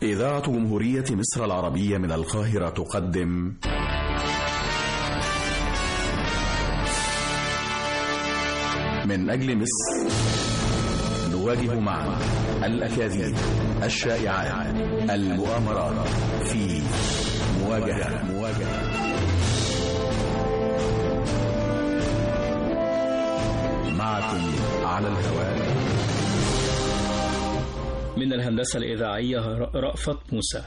إذاعة جمهورية مصر العربية من القاهرة تقدم من أجل مصر نواجه معا الأكاذيب الشائعات المؤامرات في مواجهة مواجهة معكم على الهواء من الهندسة الإذاعية رأفت موسى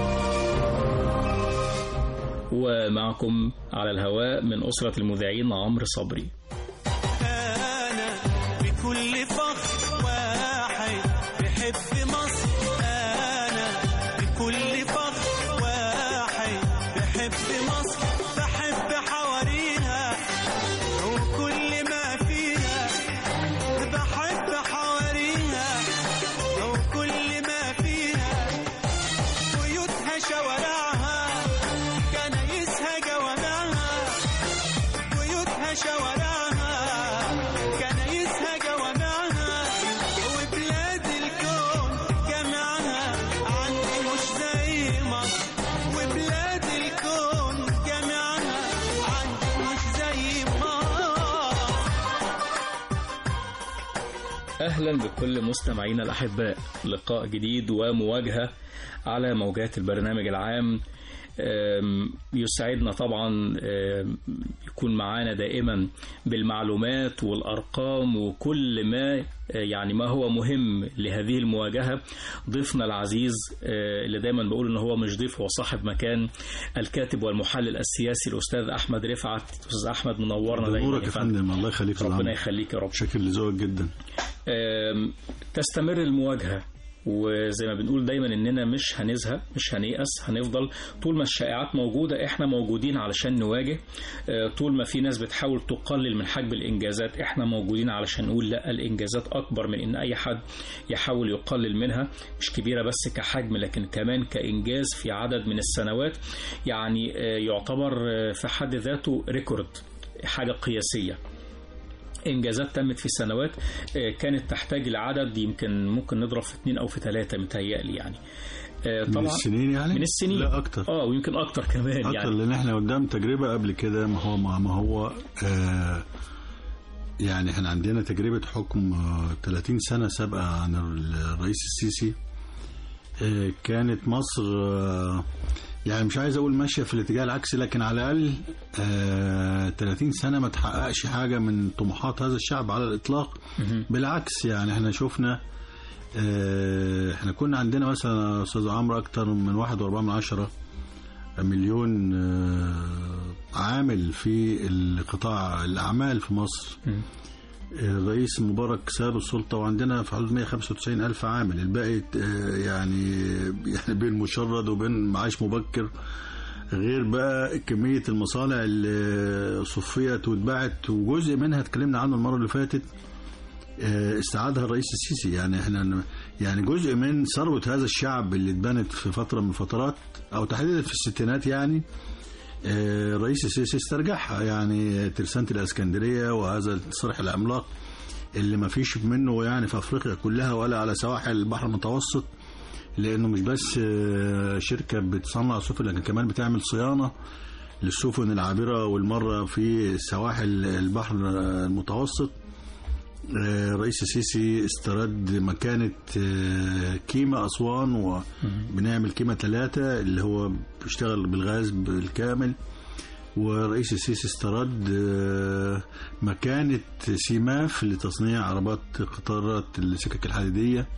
ومعكم على الهواء من أسرة المذيعين عمرو صبري أنا بكل فخر واحد بحب مصر أنا بكل فخر واحد بحب مصر بحب حواريها وكل ما فيها بحب حواريها وكل ما فيها بيوتها شوارعها كنايسها جوامعها بيوتها شوارعها كنايسها جوامعها وبلاد الكون جمعها عندي مش زي مصر وبلاد الكون جمعها عندي مش زي مصر أهلا بكل مستمعينا الأحباء لقاء جديد ومواجهة على موجات البرنامج العام أم، يسعدنا طبعا أم، يكون معانا دائما بالمعلومات والأرقام وكل ما يعني ما هو مهم لهذه المواجهة ضيفنا العزيز أه، اللي دايما بقول ان هو مش ضيف هو صاحب مكان الكاتب والمحلل السياسي الأستاذ أحمد رفعت أستاذ أحمد منورنا دايما نورك يا فندم الله يخليك ربنا العمر. يخليك يا رب شكر لذوقك جدا آم، تستمر المواجهة وزي ما بنقول دايما اننا مش هنزهق مش هنيأس هنفضل طول ما الشائعات موجودة احنا موجودين علشان نواجه آه، طول ما في ناس بتحاول تقلل من حجم الانجازات احنا موجودين علشان نقول لا الانجازات اكبر من ان اي حد يحاول يقلل منها مش كبيرة بس كحجم لكن كمان كانجاز في عدد من السنوات يعني آه، يعتبر آه، في حد ذاته ريكورد حاجة قياسية انجازات تمت في سنوات آه، كانت تحتاج لعدد يمكن ممكن نضرب في اثنين او في ثلاثه متهيألي يعني آه، من طبعا السنين يعني من السنين لا اكتر اه ويمكن اكتر كمان اكتر يعني لان احنا قدام تجربه قبل كده ما هو ما هو آه يعني احنا عندنا تجربه حكم آه 30 سنه سابقه عن الرئيس السيسي آه كانت مصر آه يعني مش عايز اقول ماشيه في الاتجاه العكسي لكن على الاقل آه 30 سنه ما تحققش حاجه من طموحات هذا الشعب على الاطلاق مهم. بالعكس يعني احنا شفنا آه، احنا كنا عندنا مثلا يا استاذ عمرو اكتر من واحد واربعة من عشرة مليون آه، عامل في القطاع الاعمال في مصر مم. الرئيس مبارك ساب السلطة وعندنا في حدود 195 ألف عامل الباقي آه، يعني يعني بين مشرد وبين معاش مبكر غير بقى كمية المصانع اللي صفيت واتباعت وجزء منها اتكلمنا عنه المرة اللي فاتت آه، استعادها الرئيس السيسي يعني احنا يعني جزء من ثروة هذا الشعب اللي اتبنت في فترة من الفترات أو تحديدا في الستينات يعني آه، الرئيس السيسي استرجعها يعني ترسانة الاسكندرية وهذا الصرح العملاق اللي ما فيش منه يعني في افريقيا كلها ولا على سواحل البحر المتوسط لانه مش بس آه، شركة بتصنع سفن لكن كمان بتعمل صيانة للسفن العابرة والمرة في سواحل البحر المتوسط آه، الرئيس السيسي استرد مكانة آه، كيما أسوان وبنعمل كيما ثلاثة اللي هو بيشتغل بالغاز بالكامل والرئيس السيسي استرد آه، مكانة سيماف لتصنيع عربات قطارات السكك الحديدية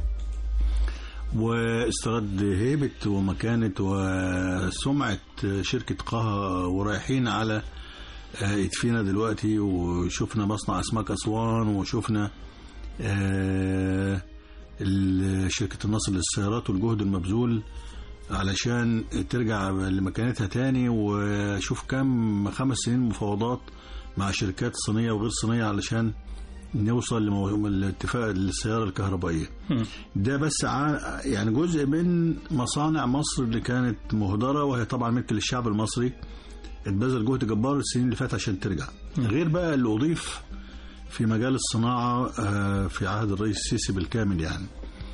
واسترد هيبة ومكانة وسمعة شركة قها ورايحين على آه، ادفينا دلوقتي وشفنا مصنع اسماك اسوان وشفنا آه، ال- شركه النصر للسيارات والجهد المبذول علشان ترجع لمكانتها تاني وشوف كم خمس سنين مفاوضات مع شركات صينيه وغير صينيه علشان نوصل لمو- لاتفاق للسياره الكهربائيه مم. ده بس ع- يعني جزء من مصانع مصر اللي كانت مهدره وهي طبعا ملك للشعب المصري اتبذل جهد جبار السنين اللي فاتت عشان ترجع غير بقى اللي اضيف في مجال الصناعه آه، في عهد الرئيس السيسي بالكامل يعني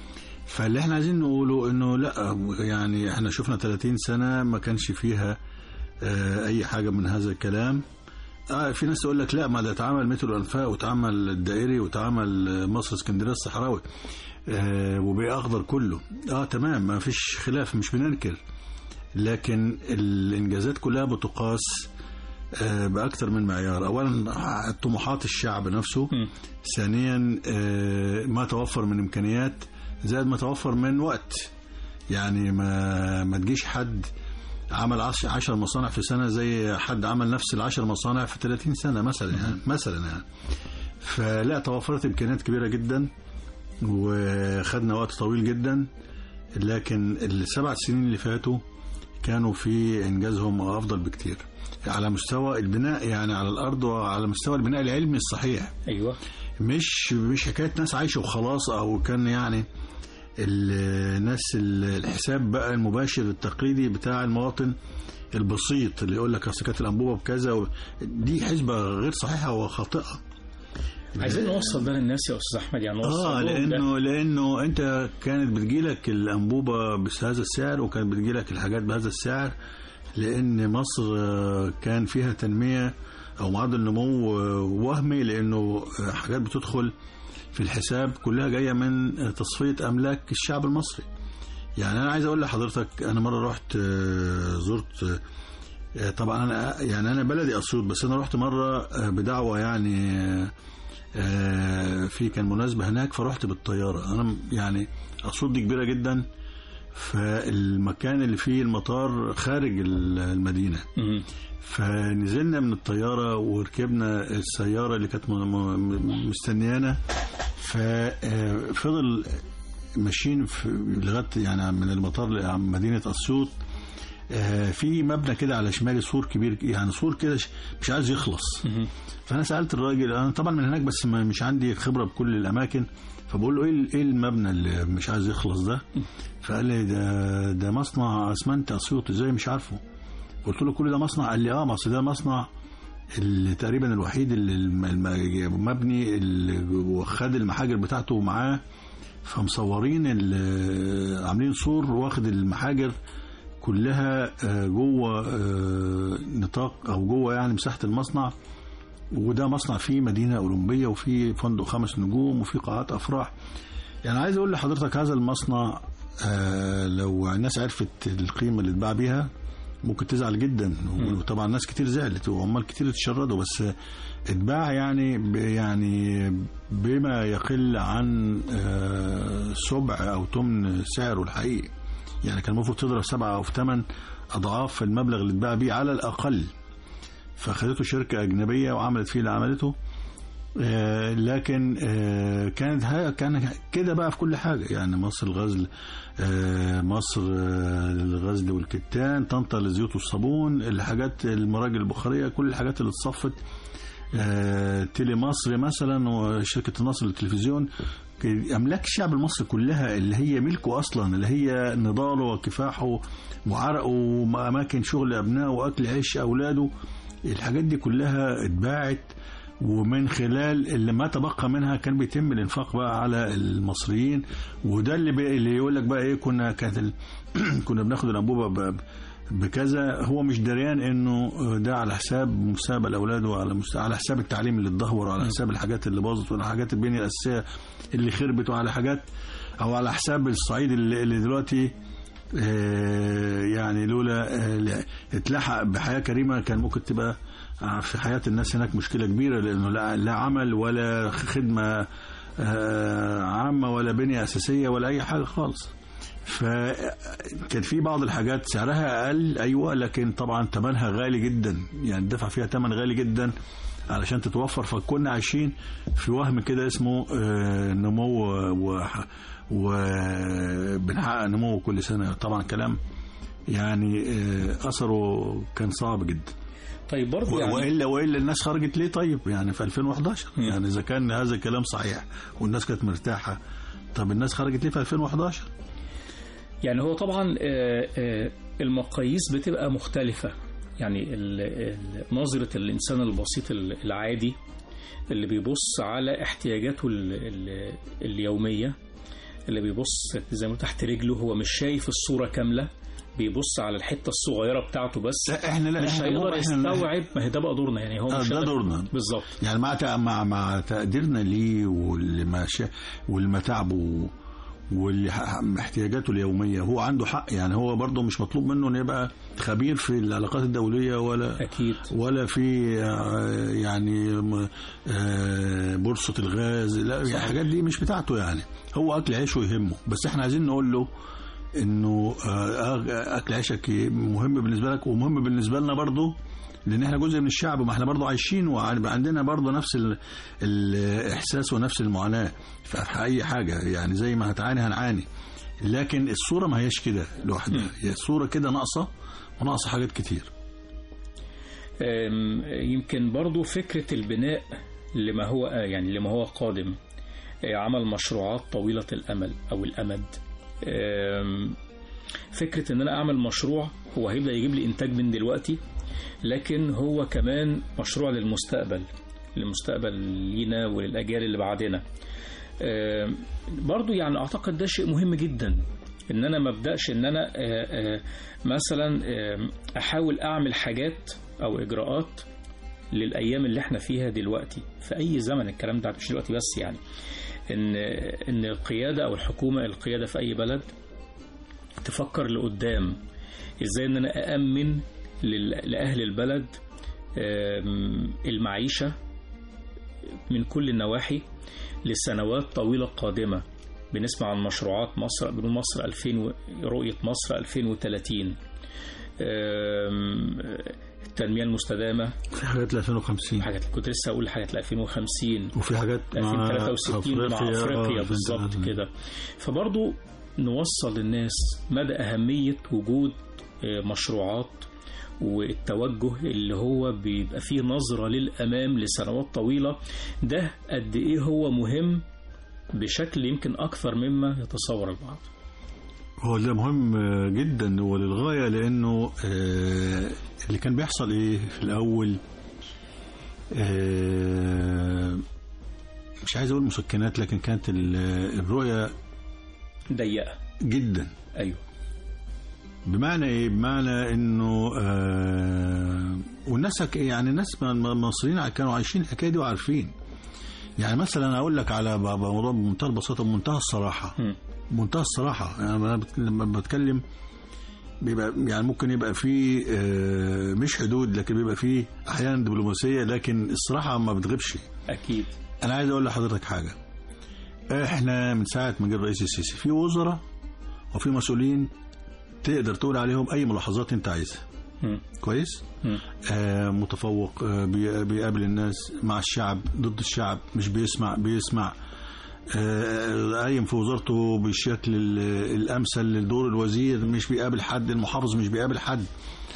فاللي احنا عايزين نقوله انه لا يعني احنا شفنا 30 سنه ما كانش فيها آه، اي حاجه من هذا الكلام آه في ناس تقول لك لا ما ده اتعمل مترو الانفاق واتعمل الدائري واتعمل آه، مصر اسكندريه الصحراوي آه وبقى اخضر كله اه تمام ما فيش خلاف مش بننكر لكن الانجازات كلها بتقاس آه، باكثر من معيار اولا طموحات الشعب نفسه مم. ثانيا آه، ما توفر من امكانيات زائد ما توفر من وقت يعني ما ما تجيش حد عمل عش- عشر مصانع في سنة زي حد عمل نفس العشر مصانع في 30 سنة مثلا يعني مثلا يعني فلا توفرت إمكانيات كبيرة جدا وخدنا وقت طويل جدا لكن السبع سنين اللي فاتوا كانوا في إنجازهم أفضل بكتير على مستوى البناء يعني على الأرض وعلى مستوى البناء العلمي الصحيح ايوه مش مش حكايه ناس عايشه وخلاص او كان يعني الناس الحساب بقى المباشر التقليدي بتاع المواطن البسيط اللي يقول لك اصل كانت الانبوبه بكذا و... دي حسبه غير صحيحه وخاطئه عايزين نوصل ده للناس يا استاذ احمد يعني نوصل اه لهم ده. لانه لانه انت كانت بتجيلك الانبوبه بهذا السعر وكانت بتجيلك الحاجات بهذا السعر لان مصر آه، كان فيها تنميه او معدل نمو آه، وهمي لانه آه، حاجات بتدخل في الحساب كلها جايه من آه، تصفيه املاك الشعب المصري يعني انا عايز اقول لحضرتك انا مره رحت آه، زرت آه، طبعا انا يعني انا بلدي اسيوط بس انا رحت مره آه، بدعوه يعني آه، آه، في كان مناسبة هناك فرحت بالطيارة أنا يعني أسيوط دي كبيرة جدا فالمكان اللي فيه المطار خارج ال- المدينة مم. فنزلنا من الطيارة وركبنا السيارة اللي كانت م- م- مستنيانا ففضل ماشيين في لغاية يعني من المطار لمدينة أسيوط آه، في مبنى كده على شمالي سور كبير يعني سور كده ش- مش عايز يخلص مم. فانا سالت الراجل انا طبعا من هناك بس ما مش عندي خبره بكل الاماكن فبقول له ايه ال- ايه المبنى اللي مش عايز يخلص ده فقال لي ده ده مصنع اسمنت اسيوط ازاي مش عارفه قلت له كل ده مصنع قال لي اه ما أصل ده مصنع اللي تقريبا الوحيد اللي الم- الم- مبني اللي وخد المحاجر بتاعته معاه فمصورين ال- عاملين سور واخد المحاجر كلها آه، جوه آه، نطاق او جوه يعني مساحه المصنع وده مصنع فيه مدينه اولمبيه وفيه فندق خمس نجوم وفيه قاعات افراح يعني عايز اقول لحضرتك هذا المصنع آه، لو الناس عرفت القيمه اللي اتباع بيها ممكن تزعل جدا وطبعا ناس كتير زعلت وعمال كتير اتشردوا بس اتباع يعني ب- يعني بما يقل عن آه، سبع او ثمن سعره الحقيقي يعني كان المفروض تضرب سبعة او ثمان اضعاف المبلغ اللي اتباع بيه على الاقل فخدته شركه اجنبيه وعملت فيه اللي عملته آه، لكن آه، كانت ها كان كده بقى في كل حاجه يعني مصر الغزل آه، مصر آه، للغزل والكتان طنطا للزيوت والصابون الحاجات المراجل البخاريه كل الحاجات اللي اتصفت آه، تيلي مصر مثلا وشركه النصر للتلفزيون املاك الشعب المصري كلها اللي هي ملكه اصلا اللي هي نضاله وكفاحه وعرقه واماكن شغل ابنائه واكل عيش اولاده الحاجات دي كلها اتباعت ومن خلال اللي ما تبقى منها كان بيتم الانفاق بقى على المصريين وده اللي بي اللي يقول لك بقى ايه كنا كانت ال... كنا بناخد الانبوبه ب... بكذا هو مش دريان انه ده على حساب مستقبل اولاده وعلى مست... على حساب التعليم اللي اتدهور وعلى حساب الحاجات اللي باظت وعلى حاجات البنيه الاساسيه اللي خربت وعلى حاجات او على حساب الصعيد اللي, اللي دلوقتي آه، يعني لولا آه، اتلحق بحياه كريمه كان ممكن تبقى في حياه الناس هناك مشكله كبيره لانه لا, لا عمل ولا خدمه آه، عامه ولا بنيه اساسيه ولا اي حاجه خالص فكان في بعض الحاجات سعرها اقل ايوه لكن طبعا ثمنها غالي جدا يعني دفع فيها ثمن غالي جدا علشان تتوفر فكنا عايشين في وهم كده اسمه آه، نمو و وبنحقق نمو كل سنه طبعا كلام يعني آه، اثره كان صعب جدا طيب برضه يعني والا والا الناس خرجت ليه طيب يعني في 2011 مم. يعني اذا كان هذا الكلام صحيح والناس كانت مرتاحه طب الناس خرجت ليه في 2011 يعني هو طبعا آه، آه، المقاييس بتبقى مختلفة يعني ال- ال- نظرة الإنسان البسيط ال- العادي اللي بيبص على احتياجاته ال- ال- اليومية اللي بيبص زي ما تحت رجله هو مش شايف الصورة كاملة بيبص على الحتة الصغيرة بتاعته بس احنا لا مش احنا هيقدر احنا يستوعب ما هي ده بقى دورنا يعني هو آه، مش ده هيقدر- دورنا. بالظبط يعني مع تق- مع مع تقديرنا ليه والما شا- والما تعبه واحتياجاته اليوميه هو عنده حق يعني هو برضه مش مطلوب منه انه يبقى خبير في العلاقات الدوليه ولا أكيد ولا في آه، يعني م- آه، بورصه الغاز لا يعني الحاجات دي مش بتاعته يعني هو اكل عيشه يهمه بس احنا عايزين نقول له انه آه، اكل عيشك مهم بالنسبه لك ومهم بالنسبه لنا برضه لان احنا جزء من الشعب ما احنا برضه عايشين وعندنا برضه نفس ال- الاحساس ونفس المعاناه في اي حاجه يعني زي ما هتعاني هنعاني لكن الصوره ما هيش كده لوحدها هي الصوره كده ناقصه وناقصه حاجات كتير أم، يمكن برضو فكرة البناء لما هو يعني لما هو قادم أه، عمل مشروعات طويلة الأمل أو الأمد أم، فكرة إن أنا أعمل مشروع هو هيبدأ يجيب لي إنتاج من دلوقتي لكن هو كمان مشروع للمستقبل للمستقبل لينا وللأجيال اللي بعدنا أم، برضو يعني أعتقد ده شيء مهم جدا ان انا ما ابداش ان انا آه، آه، مثلا آه، احاول اعمل حاجات او اجراءات للايام اللي احنا فيها دلوقتي في اي زمن الكلام ده مش دلوقتي بس يعني ان ان القياده او الحكومه القياده في اي بلد تفكر لقدام ازاي ان انا اامن لل- لاهل البلد آم، المعيشه من كل النواحي لسنوات طويله قادمه بنسمع عن مشروعات مصر بنقول مصر 2000 و- رؤيه مصر 2030 آم، التنميه المستدامه في حاجات ل 2050 حاجات كنت لسه اقول حاجات ل 2050 وفي حاجات مع 2063 مع افريقيا آه، بالظبط في- كده فبرضو نوصل للناس مدى اهميه وجود آه، مشروعات والتوجه اللي هو بيبقى فيه نظره للامام لسنوات طويله ده قد ايه هو مهم بشكل يمكن اكثر مما يتصور البعض هو ده مهم آه، جدا وللغايه لانه آه، اللي كان بيحصل ايه في الاول آه، مش عايز اقول مسكنات لكن كانت ال- الرؤيه ضيقه جدا ايوه بمعنى ايه بمعنى انه آه والناس هك- يعني الناس م- م- المصريين كانوا عايشين الحكايه دي وعارفين يعني مثلا اقول لك على ب- ب- موضوع بمنتهى البساطه بمنتهى الصراحه مم. بمنتهى الصراحه يعني أنا بت- لما بتكلم بيبقى يعني ممكن يبقى فيه آه مش حدود لكن بيبقى فيه احيانا دبلوماسيه لكن الصراحه ما بتغيبش اكيد انا عايز اقول لحضرتك حاجه احنا من ساعه ما جه الرئيس السيسي في وزراء وفي مسؤولين تقدر تقول عليهم اي ملاحظات انت عايزها مم. كويس مم. آه متفوق آه بي- بيقابل الناس مع الشعب ضد الشعب مش بيسمع بيسمع آه، قايم في وزارته بالشكل ال- الامثل لدور الوزير مش بيقابل حد المحافظ مش بيقابل حد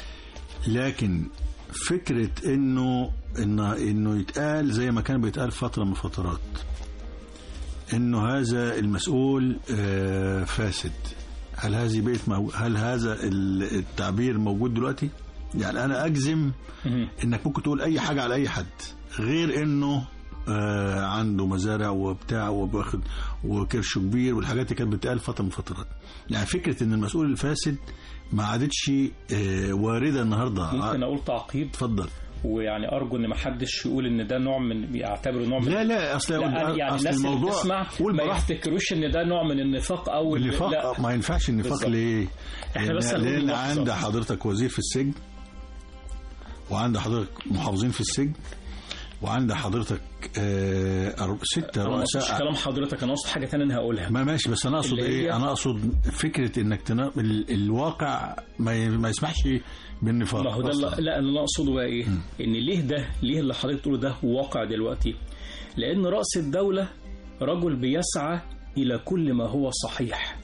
لكن فكره انه انه انه يتقال زي ما كان بيتقال فتره من فترات انه هذا المسؤول آه، فاسد هل هذه بقت مو... هل هذا ال- التعبير موجود دلوقتي يعني انا اجزم مم. انك ممكن تقول اي حاجه على اي حد غير انه آه عنده مزارع وبتاع وباخد وكرش كبير والحاجات اللي كانت بتتقال فتره من فترات يعني فكره ان المسؤول الفاسد ما عادتش آه وارده النهارده ممكن اقول تعقيب اتفضل ويعني ارجو ان ما حدش يقول ان ده نوع من بيعتبره نوع من لا لا اصل لا يعني اصل الناس اللي الموضوع بتسمع قول ما براحتك يفتكروش ان ده نوع من النفاق او ال- النفاق لا ما ينفعش النفاق بالظبط. ليه؟ إحنا بس لأن, هنقول لأن اللحظة. عند حضرتك وزير في السجن وعند حضرتك محافظين في السجن وعند حضرتك آه أر- ستة انا ما اقصدش رؤساء كلام حضرتك انا قصدي حاجه ثانيه انا هقولها ما ماشي بس انا اقصد اللي ايه هي- انا اقصد فكره انك تنا... ال- الواقع ما, ي... ما يسمحش بالنفاق ما هو ده أصلاً. اللي لا اللي انا اقصده بقى ايه ان ليه ده ليه اللي حضرتك تقوله ده واقع دلوقتي لان راس الدوله رجل بيسعى الى كل ما هو صحيح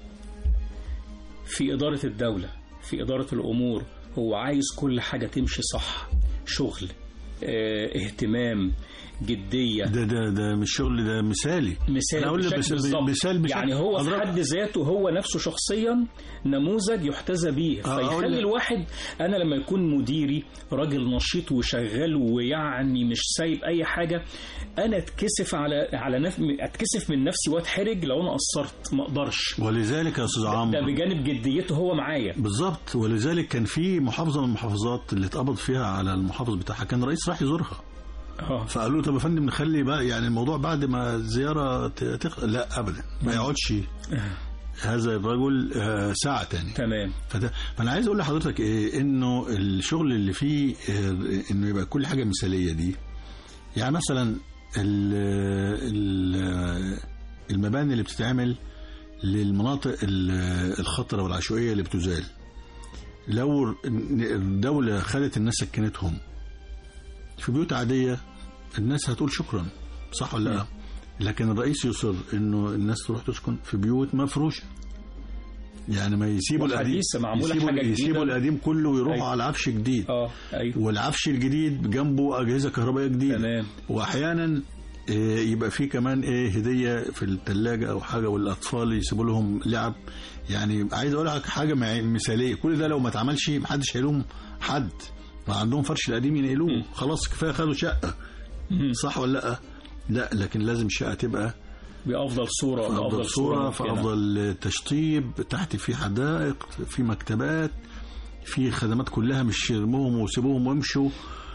في اداره الدوله في اداره الامور هو عايز كل حاجه تمشي صح شغل آه، اهتمام جديه ده ده ده مش شغل ده مثالي مثال أنا أقول لك بشكل بس- بالظبط. مثال بشكل يعني هو في حضرتك- حد ذاته هو نفسه شخصيا نموذج يحتذى به آه، أقول فيخلي لك. الواحد انا لما يكون مديري راجل نشيط وشغال ويعني مش سايب اي حاجه انا اتكسف على على نف... اتكسف من نفسي واتحرج لو انا قصرت ما اقدرش ولذلك يا استاذ ده عمرو بجانب جديته هو معايا بالظبط ولذلك كان في محافظه من المحافظات اللي اتقبض فيها على المحافظ بتاعها كان رئيس راح يزورها اه فقالوا له طب يا فندم نخلي بقى يعني الموضوع بعد ما الزياره ت- تخ... لا ابدا ما يقعدش هذا الرجل آه، ساعه تاني تمام فده فانا عايز اقول لحضرتك ايه انه الشغل اللي فيه آه، انه يبقى كل حاجه مثاليه دي يعني مثلا ال ال المباني اللي بتتعمل للمناطق ال- الخطره والعشوائيه اللي بتزال لو الدوله خدت الناس سكنتهم في بيوت عاديه الناس هتقول شكرا صح ولا لا لكن الرئيس يصر انه الناس تروح تسكن في بيوت مفروشه يعني ما يسيبوا القديم وحديثة معمولة يسيبوا, حاجة جديدة. يسيبوا القديم كله ويروحوا أيوة. على عفش جديد اه ايوه والعفش الجديد جنبه اجهزه كهربائيه جديده تمام واحيانا آه، يبقى في كمان ايه هديه في الثلاجه او حاجه والاطفال يسيبوا لهم لعب يعني عايز اقول لك حاجه مع- مثاليه كل ده لو ما اتعملش محدش هيلوم حد ما عندهم فرش القديم ينقلوه خلاص كفايه خدوا شقه مم. صح ولا لا لا لكن لازم الشقه تبقى بافضل صوره في افضل صوره في ممكنة. افضل تشطيب تحت في حدائق في مكتبات في خدمات كلها مش يرموهم ويسيبوهم ويمشوا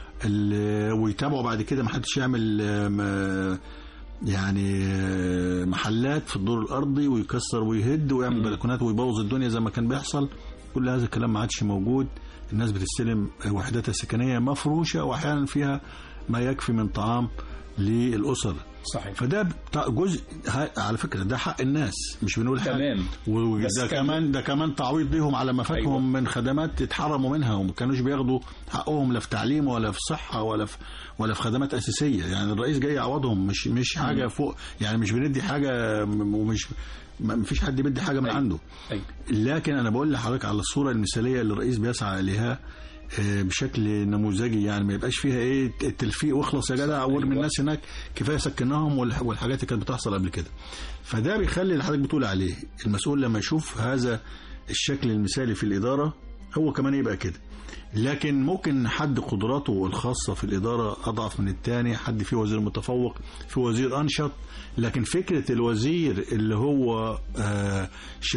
ال- ويتابعوا بعد كده ما حدش يعمل آم، يعني آه، محلات في الدور الارضي ويكسر ويهد ويعمل بلكونات ويبوظ الدنيا زي ما كان بيحصل كل هذا الكلام ما عادش موجود الناس بتستلم وحداتها السكنيه مفروشه واحيانا فيها ما يكفي من طعام للاسر صحيح فده بتاع- جزء ها- على فكره ده حق الناس مش بنقول حاجه تمام. بس وده كان- كمان ده كمان تعويض ليهم على ما فاتهم أيوة. من خدمات اتحرموا منها وما كانوش بياخدوا حقهم لا في تعليم ولا في صحه ولا في ولا في خدمات اساسيه يعني الرئيس جاي يعوضهم مش مش حاجه فوق يعني مش بندي حاجه م- ومش ما فيش حد بيدي حاجه من أيوة. عنده ايوه لكن انا بقول لحضرتك على الصوره المثاليه اللي الرئيس بيسعى اليها آه، بشكل نموذجي يعني ما يبقاش فيها ايه التلفيق واخلص يا جدع وارمي أيوة. الناس هناك كفايه سكناهم والح- والحاجات اللي كانت بتحصل قبل كده فده بيخلي اللي حضرتك بتقول عليه المسؤول لما يشوف هذا الشكل المثالي في الاداره هو كمان يبقى كده لكن ممكن حد قدراته الخاصة في الإدارة أضعف من التاني حد فيه وزير متفوق في وزير أنشط لكن فكرة الوزير اللي هو آه،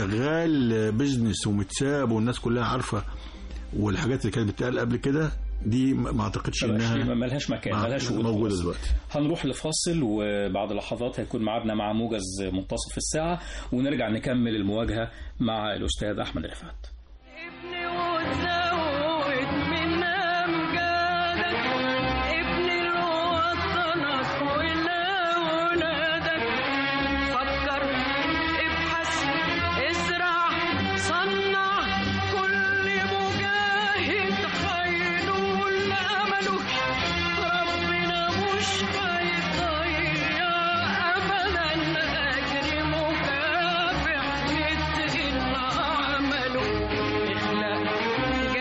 شغال بيزنس ومتساب والناس كلها عارفة والحاجات اللي كانت بتتقال قبل كده دي ما ما اعتقدش ملهاش انها ملهاش مكان ملهاش وجود موجوده خالص. دلوقتي هنروح لفاصل وبعد لحظات هيكون معادنا مع موجز منتصف الساعة ونرجع نكمل المواجهة مع الأستاذ أحمد رفعت ابني وتزود من أمجادك ابني لوطنك ولأولادك فكر ابحث ازرع صنع كل مجاهد هينول أمله ربنا مش هيضيع أبدا أجر مكافح يتقن عمله اخلق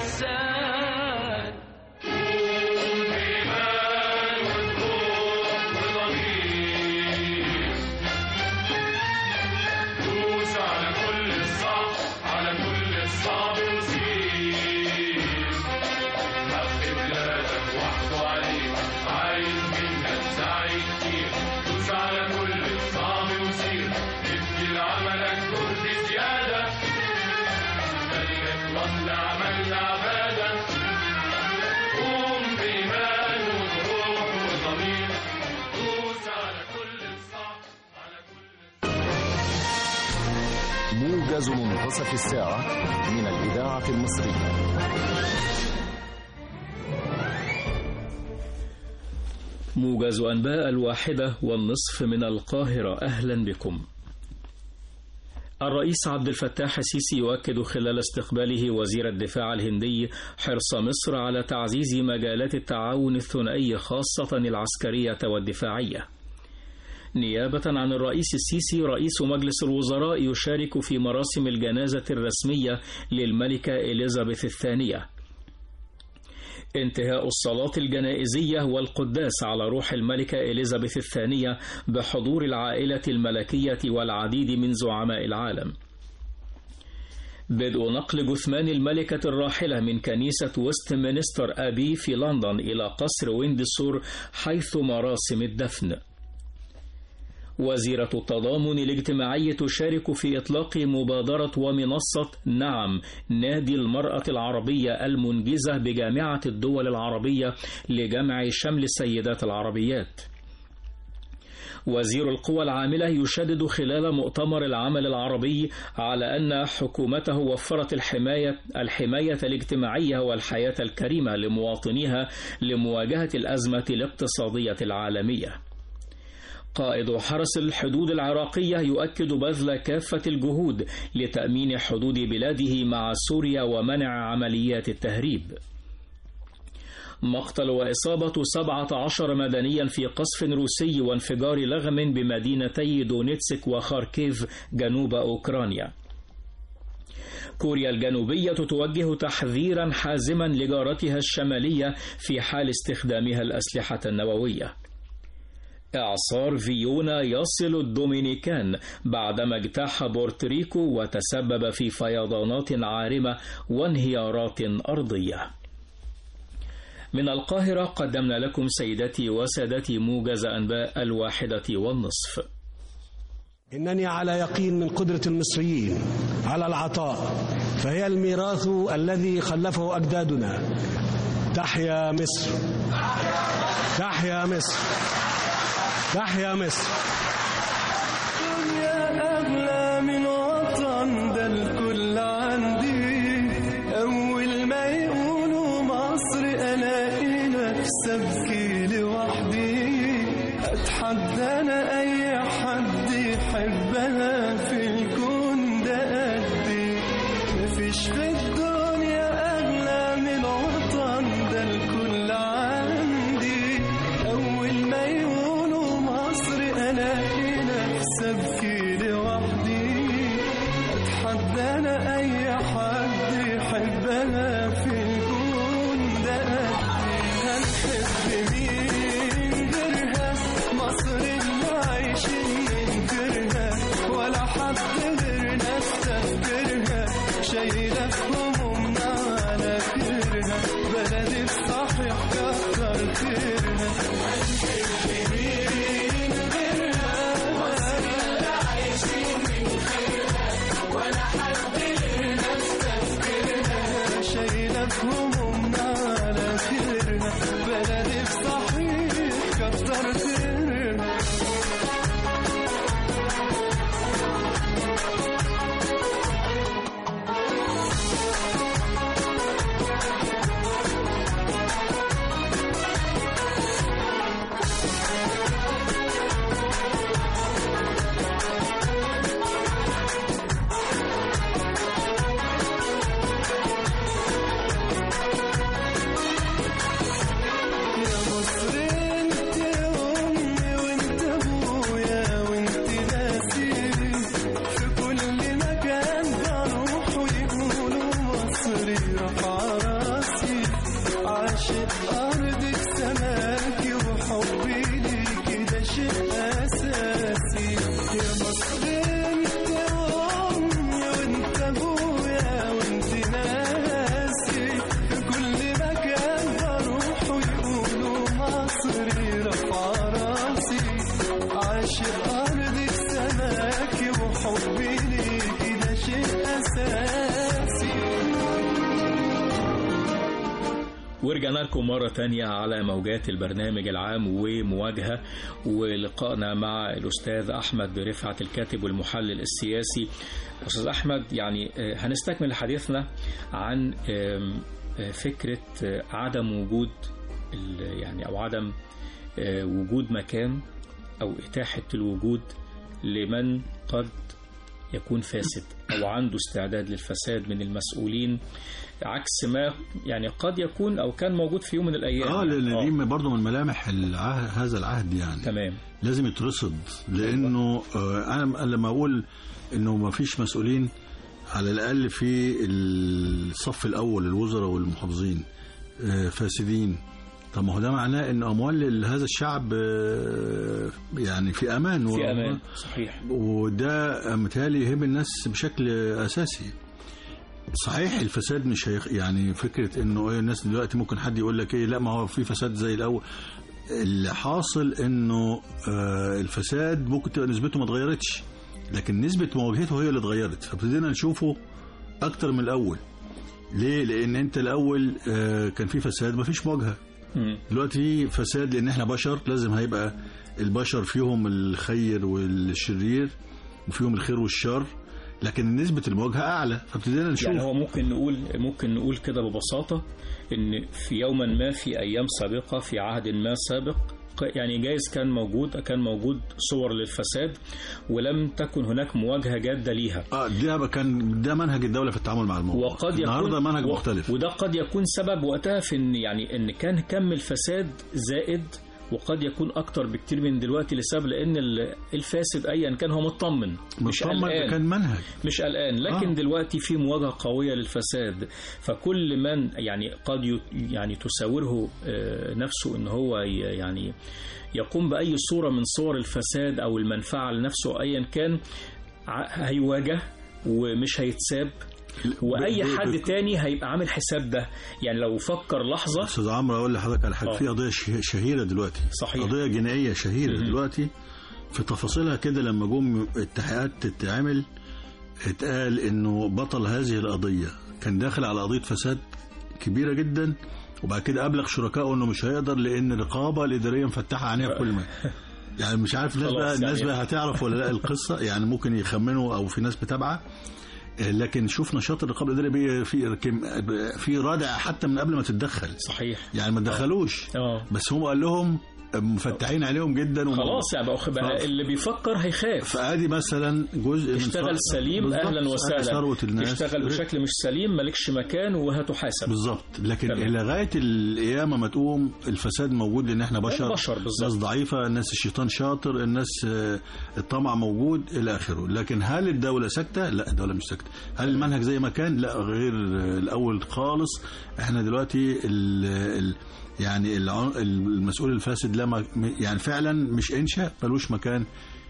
الساد دوس على كل الصعب على كل الصعب وسير حق بلادك وحده عليك عايز منك سعي كتير دوس على كل الصعب وسير ادي لعملك جهد زيادة خليك وصل عملنا عبادة قوم بإيمان وبروح وضمير دوس على كل الصعب على كل موجز منتصف الساعة من الإذاعة المصرية موجز أنباء الواحدة والنصف من القاهرة أهلا بكم الرئيس عبد الفتاح السيسي يؤكد خلال استقباله وزير الدفاع الهندي حرص مصر على تعزيز مجالات التعاون الثنائي خاصة العسكرية والدفاعية نيابة عن الرئيس السيسي رئيس مجلس الوزراء يشارك في مراسم الجنازة الرسمية للملكة إليزابيث الثانية انتهاء الصلاة الجنائزية والقداس على روح الملكة إليزابيث الثانية بحضور العائلة الملكية والعديد من زعماء العالم بدء نقل جثمان الملكة الراحلة من كنيسة ويستمنستر أبي في لندن إلى قصر ويندسور حيث مراسم الدفن وزيرة التضامن الاجتماعي تشارك في إطلاق مبادرة ومنصة نعم نادي المرأة العربية المنجزة بجامعة الدول العربية لجمع شمل السيدات العربيات. وزير القوى العاملة يشدد خلال مؤتمر العمل العربي على أن حكومته وفرت الحماية الحماية الاجتماعية والحياة الكريمة لمواطنيها لمواجهة الأزمة الاقتصادية العالمية. قائد حرس الحدود العراقية يؤكد بذل كافة الجهود لتأمين حدود بلاده مع سوريا ومنع عمليات التهريب. مقتل وإصابة 17 مدنيا في قصف روسي وانفجار لغم بمدينتي دونيتسك وخاركيف جنوب أوكرانيا. كوريا الجنوبية توجه تحذيرا حازما لجارتها الشمالية في حال استخدامها الأسلحة النووية. إعصار فيونا يصل الدومينيكان بعدما اجتاح بورتريكو وتسبب في فيضانات عارمة وانهيارات أرضية. من القاهرة قدمنا لكم سيدتي وسادتي موجز أنباء الواحدة والنصف. إنني على يقين من قدرة المصريين على العطاء فهي الميراث الذي خلفه أجدادنا تحيا مصر تحيا مصر تحيا مصر دنيا أغلى من وطن ده الكل عندي أول ما يقولوا مصر ألاقي نفسي أبكي لوحدي أتحدى أنا أي حد يحبها في الكون ده قدي مفيش في الدنيا أغلى من وطن ده الكل عندي أول ما يقولوا مصر ألاقي نفسي أبكي لوحدي أتحدى أنا أي حد يحبها في الكون ده قدي هنحب مين غيرها مصر اللي عايشين ننكرها ولا حد غيرنا استذكرها شايلة همومنا على كرها بلدي الصحيح كتر خيرها هنحب مين غيرها مصر اللي عايشين ننكرها ولا حد غيرنا استذكرها شايلة همومنا على كرها بلدي الصحيح كتر خيرها يا مصر انت امي وانت ابويا وانت ناسي في كل مكان بروح ويقولوا مصري رفع ورجعنا لكم مرة تانية على موجات البرنامج العام ومواجهة ولقائنا مع الأستاذ أحمد رفعت الكاتب والمحلل السياسي أستاذ أحمد يعني آه، هنستكمل حديثنا عن آم، آه، فكرة آه، عدم وجود ال- يعني أو عدم آه، وجود مكان أو إتاحة الوجود لمن قد يكون فاسد أو عنده استعداد للفساد من المسؤولين عكس ما يعني قد يكون أو كان موجود في يوم من الأيام اه لان آه، دي برضه من ملامح العهد هذا العهد يعني تمام لازم يترصد لانه آه، انا لما اقول انه ما فيش مسؤولين على الاقل في الصف الاول الوزراء والمحافظين آه، فاسدين طب ما هو ده معناه ان اموال هذا الشعب آه، يعني في امان في و- أمان صحيح وده متهيألي يهم الناس بشكل اساسي صحيح الفساد مش هيخ... يعني فكره انه ايه الناس دلوقتي ممكن حد يقول لك ايه لا ما هو في فساد زي الاول اللي حاصل انه آه الفساد ممكن تبقى نسبته ما اتغيرتش لكن نسبه مواجهته هي اللي اتغيرت فابتدينا نشوفه اكتر من الاول ليه لان انت الاول آه كان في فساد ما فيش مواجهه مم. دلوقتي في فساد لان احنا بشر لازم هيبقى البشر فيهم الخير والشرير وفيهم الخير والشر لكن نسبة المواجهة أعلى فابتدينا نشوف يعني هو ممكن نقول ممكن نقول كده ببساطة إن في يوما ما في أيام سابقة في عهد ما سابق ق- يعني جايز كان موجود كان موجود صور للفساد ولم تكن هناك مواجهة جادة ليها اه ده كان ده منهج الدولة في التعامل مع الموضوع وقد يكون النهارده منهج و- مختلف وده قد يكون سبب وقتها في ان يعني ان كان كم الفساد زائد وقد يكون اكتر بكتير من دلوقتي لسبب لان ال- الفاسد ايا كان هو مطمن مش مطمن قلقان كان منهج مش قلقان لكن آه. آه. دلوقتي في مواجهه قويه للفساد فكل من يعني قد ي- يعني تساوره آه، نفسه ان هو ي- يعني يقوم باي صوره من صور الفساد او المنفعه لنفسه ايا كان ع- هيواجه ومش هيتساب واي ب- ب- حد ب- تاني هيبقى عامل حساب ده يعني لو فكر لحظه استاذ عمرو اقول لحضرتك على حاجه آه. في قضيه شه- شهيره دلوقتي صحيح. قضيه جنائيه شهيره مهم. دلوقتي في تفاصيلها كده لما جم التحقيقات تتعمل اتقال انه بطل هذه القضيه كان داخل على قضيه فساد كبيره جدا وبعد كده ابلغ شركائه انه مش هيقدر لان الرقابه الاداريه مفتحه عينيها في كل ما يعني مش عارف الناس خلاص بقى الناس يعني- بقى هتعرف ولا لا القصه يعني ممكن يخمنوا او في ناس متابعه آه، لكن شوف نشاط الرقابه الاداريه بي- في كم- في رادع حتى من قبل ما تتدخل صحيح يعني ما تدخلوش اه بس هم قال لهم مفتحين عليهم جدا وم- خلاص يعني بقى, بقى ف- اللي بيفكر هيخاف فادي مثلا جزء من اشتغل ث- سليم بالظبط، اهلا وسهلا ثروه الناس تشتغل بشكل مش سليم مالكش مكان وهتحاسب بالظبط لكن تمام. لغايه القيامه ما تقوم الفساد موجود لان احنا بشر بشر بالظبط. ناس ضعيفه الناس الشيطان شاطر الناس آه، الطمع موجود الى اخره لكن هل الدوله ساكته لا الدوله مش ساكته هل المنهج زي ما كان لا غير آه، الاول خالص احنا دلوقتي ال ال يعني الع- المسؤول الفاسد لما يعني فعلا مش انشا ملوش مكان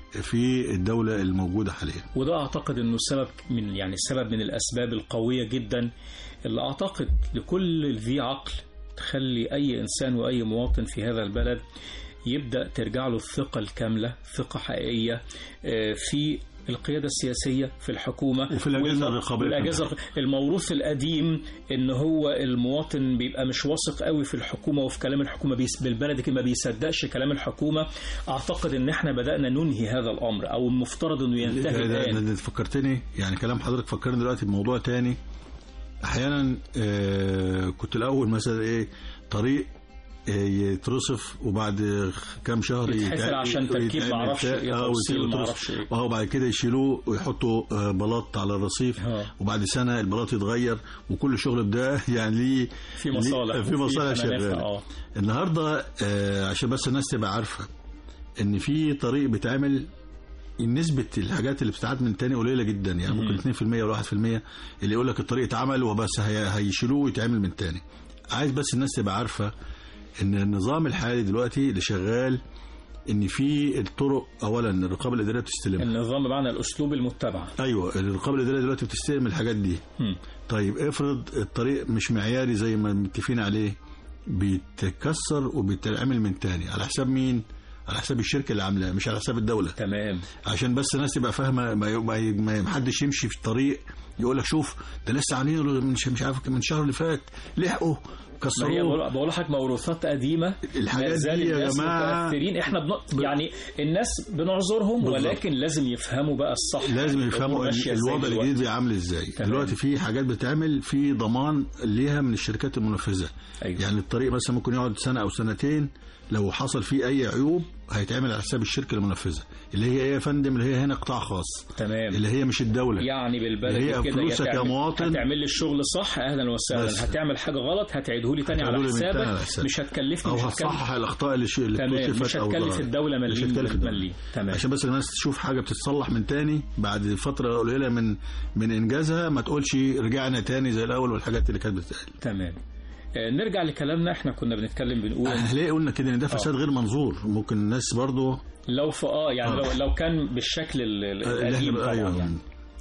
في الدوله الموجوده حاليا وده اعتقد انه سبب من يعني سبب من الاسباب القويه جدا اللي اعتقد لكل ذي عقل تخلي اي انسان واي مواطن في هذا البلد يبدا ترجع له الثقه الكامله ثقه حقيقيه آه، في القيادة السياسية في الحكومة وفي الأجهزة والم- الرقابية والأجهزة الموروث القديم إن هو المواطن بيبقى مش واثق قوي في الحكومة وفي كلام الحكومة بيس بالبلد كده ما بيصدقش كلام الحكومة أعتقد إن إحنا بدأنا ننهي هذا الأمر أو المفترض إنه ينتهي ده- ده- الآن ده- ده فكرتني يعني كلام حضرتك فكرني دلوقتي بموضوع تاني احيانا آه كنت الاول مثلا ايه طريق آه، يترصف وبعد كام شهر يتحفر يتع- عشان تركيب يتعمل معرفش بتاع- إيه، آه، توصيل ويترصف. معرفش إيه. اه وبعد كده يشيلوه ويحطوا آه، بلاط على الرصيف آه. وبعد سنه البلاط يتغير وكل شغل ده يعني ليه في ليه- مصالح في وفي مصالح حمامات، شغاله آه. النهارده آه عشان بس الناس تبقى عارفه ان في طريق بيتعمل نسبة الحاجات اللي بتتعاد من تاني قليلة جدا يعني ممكن 2% ولا 1% اللي يقول لك الطريق اتعمل وبس هي- هيشيلوه ويتعمل من تاني عايز بس الناس تبقى عارفة ان النظام الحالي دلوقتي اللي شغال ان في الطرق اولا الرقابة الادارية بتستلمها النظام بمعنى الأسلوب المتبع ايوه الرقابة الادارية دلوقتي بتستلم الحاجات دي مم. طيب افرض الطريق مش معياري زي ما متفقين عليه بيتكسر وبيتعمل من تاني على حساب مين؟ على حساب الشركة اللي عاملاه مش على حساب الدولة تمام عشان بس الناس تبقى فاهمة ما ما ما حدش يمشي في الطريق يقول لك شوف ده لسه عاملينه من ش- مش عارف من الشهر اللي فات لحقوا كسروه بقول بقول لحضرتك موروثات قديمه الحاجات ما زال دي يا الناس جماعة متاثرين احنا بن... يعني الناس بنعذرهم بالظبط. ولكن لازم يفهموا بقى الصح لازم الأمور يفهموا ماشية ال- إزاي الوضع دلوقتي. الجديد عامل ازاي تمام. دلوقتي في حاجات بتعمل في ضمان ليها من الشركات المنفذه أيوة. يعني الطريق مثلا ممكن يقعد سنه او سنتين لو حصل فيه اي عيوب هيتعمل على حساب الشركه المنفذه اللي هي ايه يا فندم اللي هي هنا قطاع خاص تمام اللي هي مش الدوله يعني بالبلدي هي كده فلوسك يا هتعمل- مواطن. هتعمل لي الشغل صح اهلا وسهلا بس. هتعمل حاجه غلط هتعيده لي تاني على هتعيده لي من تاني على حسابك حسابك. مش هتكلفني او مش هتكلف هتصحح الاخطاء اللي, ش... اللي تمام اكتشفت مش او هتكلف ظهرت. الدوله مش مليم هتكلف الدولة. مليم تمام عشان بس الناس تشوف حاجه بتتصلح من تاني بعد فتره قليله من من انجازها ما تقولش رجعنا تاني زي الاول والحاجات اللي كانت بتتقال تمام آه، نرجع لكلامنا احنا كنا بنتكلم بنقول احنا ليه قلنا كده ان ده فساد غير منظور ممكن الناس برضو لو في اه يعني آه. لو لو كان بالشكل ال- ال- اللي القديم احنا طبعا ايوه يعني.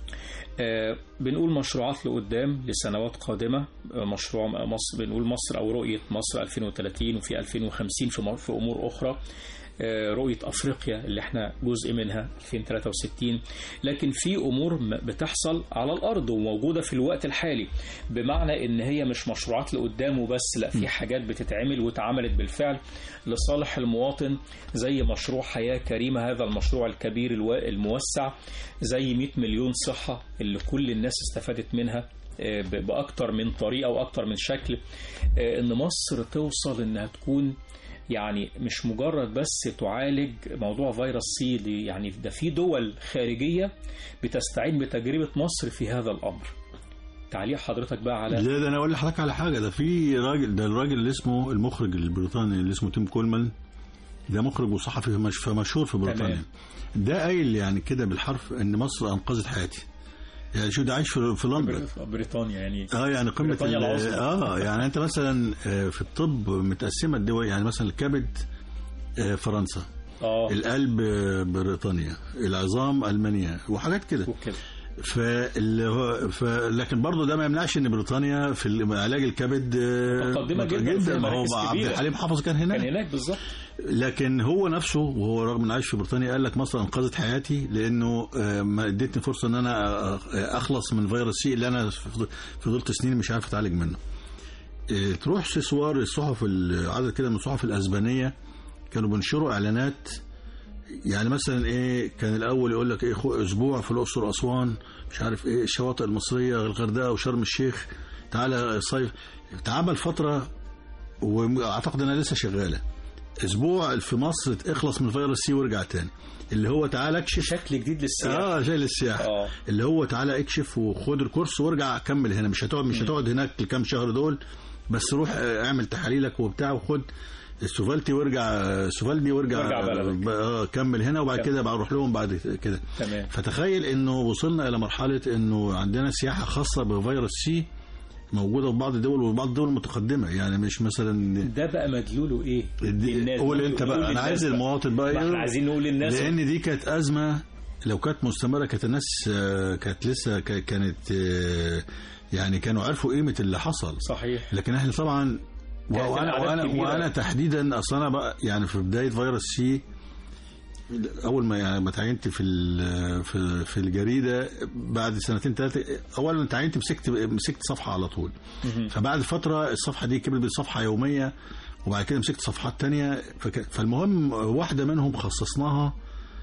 آه، بنقول مشروعات لقدام لسنوات قادمة آه، مشروع مصر بنقول مصر أو رؤية مصر 2030 وفي 2050 في م- في أمور أخرى آه، رؤية أفريقيا اللي احنا جزء منها 2063 لكن في أمور م- بتحصل على الأرض وموجودة في الوقت الحالي بمعنى إن هي مش مشروعات لقدام وبس لا في حاجات بتتعمل واتعملت بالفعل لصالح المواطن زي مشروع حياة كريمة هذا المشروع الكبير الو- الموسع زي 100 مليون صحة اللي كل الناس استفادت منها آه، ب- بأكتر من طريقة وأكتر من شكل آه، إن مصر توصل إنها تكون يعني مش مجرد بس تعالج موضوع فيروس سي دي يعني ده في دول خارجية بتستعين بتجربة مصر في هذا الأمر تعليق حضرتك بقى على لا ده انا اقول لحضرتك على حاجه ده في راجل ده الراجل اللي اسمه المخرج البريطاني اللي اسمه تيم كولمان ده مخرج وصحفي مش- فمشهور في بريطانيا تمام. ده قايل يعني كده بالحرف ان مصر انقذت حياتي يعني شو ده عايش في في لندن بريطانيا يعني اه يعني قمه بريطانيا ال- العظمى. اه يعني انت مثلا آه، في الطب متقسمه الدول يعني مثلا الكبد آه، فرنسا اه القلب آه، بريطانيا العظام المانيا وحاجات كده وكده فاللي هو ف... لكن برضه ده ما يمنعش ان بريطانيا في ال- علاج الكبد آه، متقدمة جداً في ما هو مراكز عبد كبيرة. الحليم حافظ كان هناك كان هناك بالظبط لكن هو نفسه وهو رغم انه عايش في بريطانيا قال لك مصر انقذت حياتي لانه آه، ما ادتني فرصه ان انا آه، آه، اخلص من فيروس سي اللي انا فض- فضلت سنين مش عارف اتعالج منه. آه، تروح سوار الصحف ال- عدد كده من الصحف الاسبانيه كانوا بينشروا اعلانات يعني مثلا ايه كان الاول يقول لك ايه خو- اسبوع في الاقصر واسوان مش عارف ايه الشواطئ المصريه الغردقه وشرم الشيخ تعالى صيف اتعمل فتره واعتقد انها لسه شغاله اسبوع في مصر اخلص من فيروس سي وارجع تاني اللي هو تعالى اكشف شكل جديد للسياحة اه شايل السياحه اه اللي هو تعالى اكشف وخد الكورس وارجع كمل هنا مش هتقعد مش هتقعد هناك الكام شهر دول بس روح آه، اعمل تحاليلك وبتاع وخد السوفالتي وارجع آه، سوفالدي وارجع وارجع بلدك. اه كمل هنا وبعد كمل. كده بقى اروح لهم بعد كده تمام فتخيل انه وصلنا الى مرحله انه عندنا سياحه خاصه بفيروس سي موجوده في بعض الدول وبعض الدول المتقدمه يعني مش مثلا ده بقى مدلوله ايه؟ للناس. قول انت نقول بقى انا للناس عايز بقى. المواطن بقى ما احنا يقول- عايزين نقول للناس لان دي كانت ازمه لو كانت مستمره كانت الناس آه، كانت لسه ك- كانت آه، يعني كانوا عرفوا قيمه اللي حصل صحيح لكن احنا طبعا و- كانت وانا الأعداد وانا كبيرة. وانا تحديدا اصلا انا بقى يعني في بدايه فيروس سي اول ما يعني ما تعينت في ال- في في الجريده بعد سنتين ثلاثه اولا تعينت مسكت مسكت صفحه على طول فبعد فتره الصفحه دي كبرت بصفحه يوميه وبعد كده مسكت صفحات تانية فك... فالمهم واحده منهم خصصناها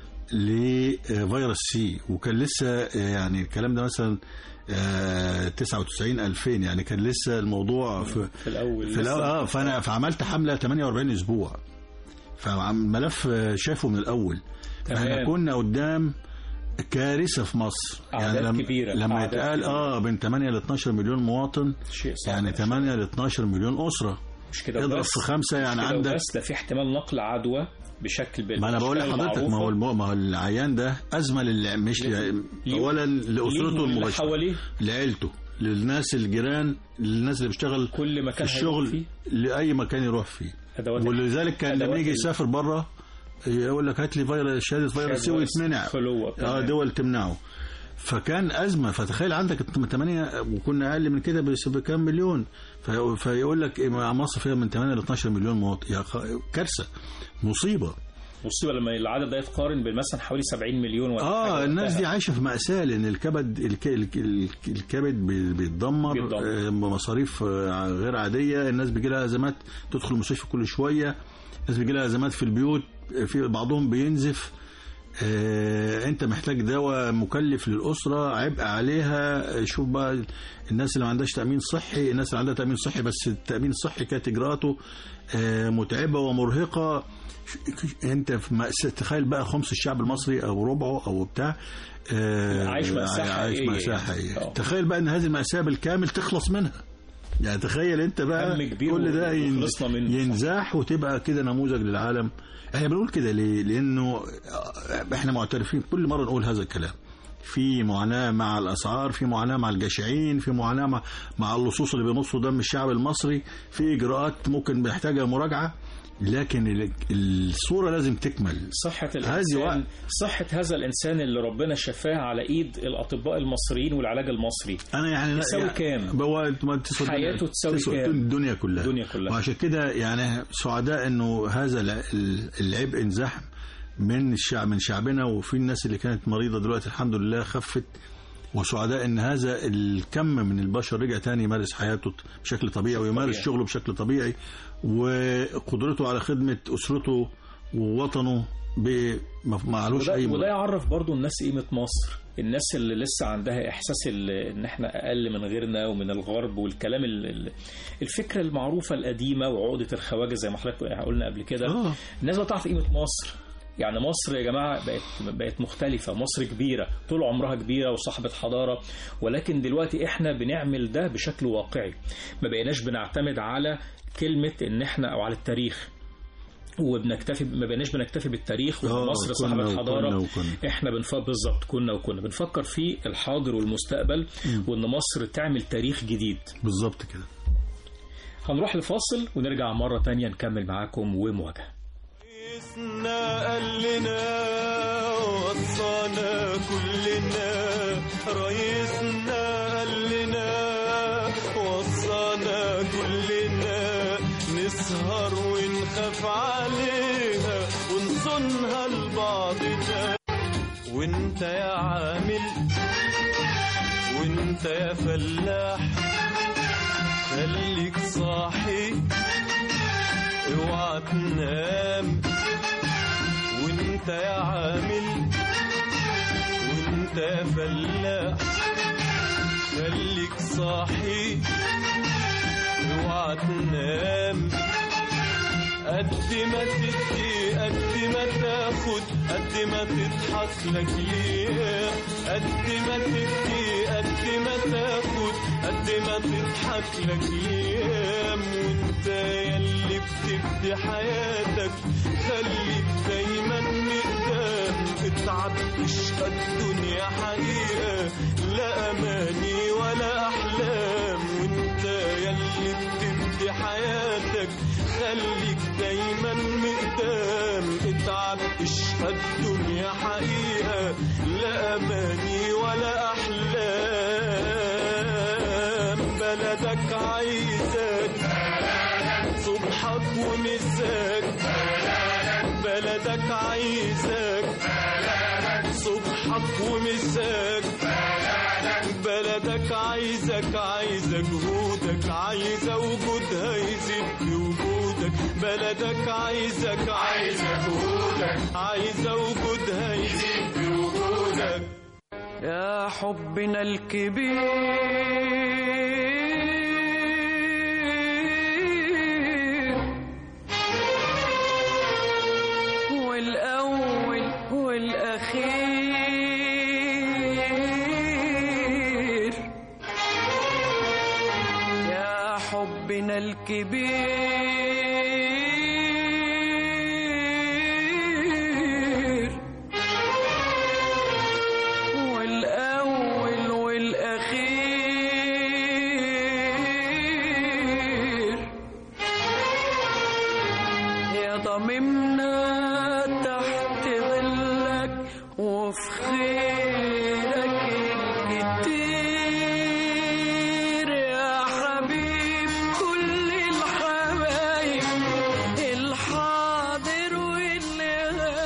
لفيروس سي وكان لسه يعني الكلام ده مثلا آه، 99 2000 يعني كان لسه الموضوع في في الاول في الأول لسه- اه فانا فعملت حمله 48 اسبوع فالملف آه، شافه من الاول تمام. فاحنا كنا قدام كارثه في مصر أعداد لما كبيرة. لما أعداد يتقال كبيرة. اه بين 8 ل 12 مليون مواطن شيء صعب يعني 8 ل 12 مليون اسره مش كده اضرب وبس. في خمسه يعني مش كده عندك وبس ده في احتمال نقل عدوى بشكل بال ما انا بقول لحضرتك ما هو الم- ما هو العيان ده ازمه للي مش ل- اولا لاسرته اللي المباشره حواليه لعيلته للناس الجيران للناس اللي بيشتغل كل مكان في هيروح الشغل فيه لاي مكان يروح فيه ادوات ولذلك كان لما أدوات يجي ال- يسافر بره يقول لك هات لي فيروس شهاده فيروس سي ويتمنع خلوه اه تمام. دول تمنعه فكان ازمه فتخيل عندك 8 وكنا اقل من كده بس بكام مليون في- فيقول لك إيه، مصر فيها من 8 ل 12 مليون مواطن يا خ- كارثه مصيبه مصيبه لما العدد ده يتقارن بين مثلا حوالي 70 مليون ولا اه حاجة الناس وقتها. دي عايشه في ماساه لان الكبد الك... الك... الك- الكبد بي- بيتدمر بيتدمر. آه، بمصاريف آه، غير عاديه الناس بيجي لها ازمات تدخل المستشفى كل شويه الناس بيجي لها ازمات في البيوت آه، في بعضهم بينزف آه، انت محتاج دواء مكلف للاسره عبء عليها آه، شوف بقى الناس اللي ما عندهاش تامين صحي الناس اللي عندها تامين صحي بس التامين الصحي كانت اجراءاته آه، متعبه ومرهقه ش- انت في مأساة تخيل بقى خمس الشعب المصري او ربعه او بتاع آه، عايش مأساة عايش حقيقية مأساة يعني. حقيقية آه. تخيل بقى ان هذه المأساة بالكامل تخلص منها يعني تخيل انت بقى هم كبير كل ده ين- وخلصنا منه. ينزاح وتبقى كده نموذج للعالم احنا بنقول كده ليه لانه احنا معترفين كل مره نقول هذا الكلام في معاناة مع الأسعار في معاناة مع الجشعين في معاناة مع, مع اللصوص اللي بيمصوا دم الشعب المصري في إجراءات ممكن محتاجة مراجعة لكن ال- الصورة لازم تكمل صحة هذه الإنسان وقت. صحة هذا الإنسان اللي ربنا شفاه على إيد الأطباء المصريين والعلاج المصري انا يعني لا- تساوي يعني كام؟ هو ما تسوى الدنيا- حياته تساوي كام؟ الدنيا كلها الدنيا كلها. وعشان كده يعني سعداء انه هذا الع- ال- العبء انزاح من الشعب من شعبنا وفي الناس اللي كانت مريضه دلوقتي الحمد لله خفت وسعداء ان هذا الكم من البشر رجع تاني يمارس حياته بشكل طبيعي ويمارس طبيعي. شغله بشكل طبيعي وقدرته على خدمه اسرته ووطنه ب- ما معلوش وده, اي وده يعرف برضو الناس قيمة مصر الناس اللي لسه عندها إحساس ال- إن إحنا أقل من غيرنا ومن الغرب والكلام ال- ال- الفكرة المعروفة القديمة وعقدة الخواجة زي ما حضرتك قلنا قبل كده آه. الناس بقى تعرف قيمة مصر يعني مصر يا جماعة بقت بقت مختلفة مصر كبيرة طول عمرها كبيرة وصاحبة حضارة ولكن دلوقتي احنا بنعمل ده بشكل واقعي ما بقيناش بنعتمد على كلمة ان احنا او على التاريخ وبنكتفي ما بقيناش بنكتفي بالتاريخ آه، ومصر كنا صاحبة وكنا حضارة وكنا. احنا بنفكر بالظبط كنا وكنا بنفكر في الحاضر والمستقبل وان مصر تعمل تاريخ جديد بالظبط كده هنروح لفاصل ونرجع مرة تانية نكمل معاكم ومواجهة رئيسنا قال لنا وصانا كلنا رئيسنا قال لنا وصانا كلنا نسهر ونخاف عليها ونصونها لبعضنا وانت يا عامل وانت يا فلاح خليك صاحي اوعى تنام وانت يا عامل وانت يا فلاح خليك صاحي اوعى تنام قد ما تدي قد ما تاخد قد ما تضحك لك ليه قد ما تدي قد ما تاخد قد ما تضحك لك ليه وانت يلي بتبدي حياتك خليك دايما مقدام اتعب اشقى الدنيا حقيقة لا اماني ولا احلام وانت يلي بتبدي حياتك خليك دايما مقدام اتعب اشهد الدنيا حقيقة لا أماني ولا أحلام بلدك عايزك صبحك ومساك بلدك عايزك صبحك ومساك بلدك عايزك عايزة جهودك عايزة وجودها يزيد بوجودك بلدك عايزك عايزة جهودك عايزة وجودها يزيد بوجودك يا حبنا الكبير والأول والأخير يا حبنا الكبير والأول والأخير يا ضممنا تحت ظلك وفي خيرك الكتير يا حبيب كل الحبايب الحاضر واللي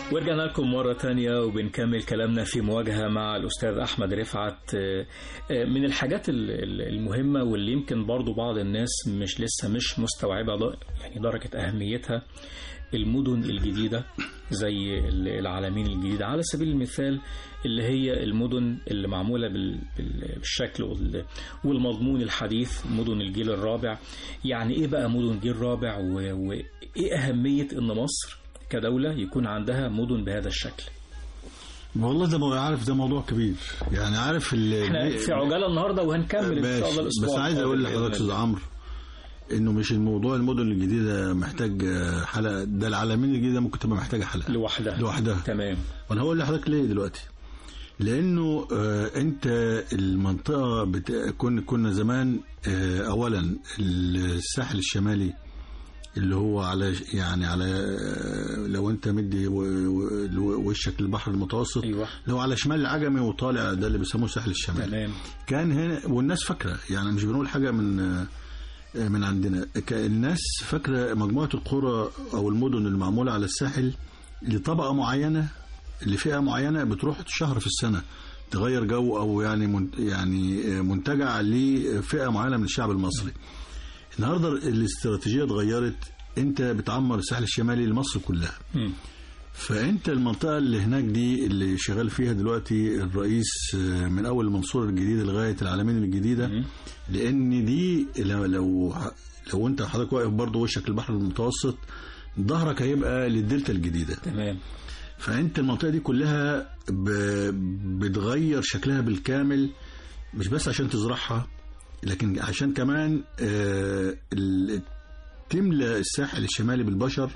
ورجعنا لكم مرة تانية وبنكمل كلامنا في مواجهة مع الأستاذ أحمد رفعت آه، آه، من الحاجات ال- ال- المهمة واللي يمكن برضو بعض الناس مش لسه مش مستوعبة ض- يعني درجة أهميتها المدن الجديدة زي ال- العالمين الجديدة على سبيل المثال اللي هي المدن اللي معمولة بال- بال- بالشكل وال- والمضمون الحديث مدن الجيل الرابع يعني ايه بقى مدن جيل رابع و- وايه أهمية ان مصر كدولة يكون عندها مدن بهذا الشكل والله ده مو- عارف ده موضوع كبير يعني عارف ال- احنا في عجالة النهاردة وهنكمل ان شاء الله ماشي. الاسبوع بس عايز القادم اقول بإذن لحضرتك استاذ الله. عمرو انه مش الموضوع المدن الجديده محتاج آه، حلقه ده العالمين الجديده ممكن تبقى محتاجه حلقه لوحدها لوحدها تمام وانا هقول لحضرتك ليه دلوقتي لانه آه انت المنطقه بت... كنا كنا زمان آه اولا الساحل الشمالي اللي هو على يعني على آه، لو انت مدي و- و- وشك للبحر المتوسط ايوه لو على شمال العجمي وطالع ده اللي بيسموه الساحل الشمالي تمام كان هنا والناس فاكره يعني مش بنقول حاجه من آه، من عندنا ك- الناس فاكره مجموعه القرى او المدن المعموله على الساحل لطبقه معينه لفئه معينه بتروح شهر في السنه تغير جو او يعني من يعني آه، منتجع لفئه معينه من الشعب المصري النهارده الاستراتيجيه اتغيرت انت بتعمر الساحل الشمالي لمصر كلها مم. فانت المنطقه اللي هناك دي اللي شغال فيها دلوقتي الرئيس آه، من اول المنصوره الجديده لغايه العالمين الجديده مم. لان دي لو لو, لو انت حضرتك واقف برضه وشك البحر المتوسط ظهرك هيبقى للدلتا الجديده تمام فانت المنطقه دي كلها ب- بتغير شكلها بالكامل مش بس عشان تزرعها لكن عشان كمان آه، ال- تملى الساحل الشمالي بالبشر